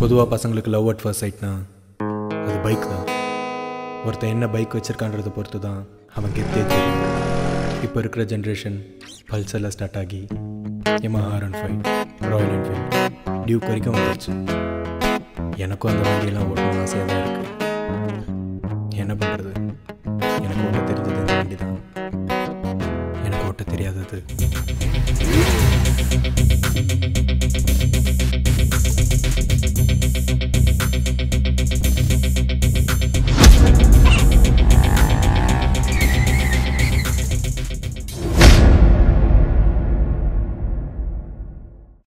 பொதுவாக பசங்களுக்கு love at first சைட்னா அது பைக் தான் ஒருத்தன் என்ன பைக் வச்சிருக்கான்றதை பொறுத்து தான் அவன் கெத்தே தெரியும் இப்போ இருக்கிற ஜென்ரேஷன் பல்சரில் ஸ்டார்ட் ஆகி எமா R and five Royal Enfield Duke வரைக்கும் வந்துருச்சு எனக்கும் அந்த வண்டியெல்லாம் ஓட்டணும்னு ஆசையாக தான் இருக்குது என்ன பண்ணுறது எனக்கு ஓட்ட தெரிஞ்சது இந்த வண்டி தான் எனக்கு ஓட்ட தெரியாதது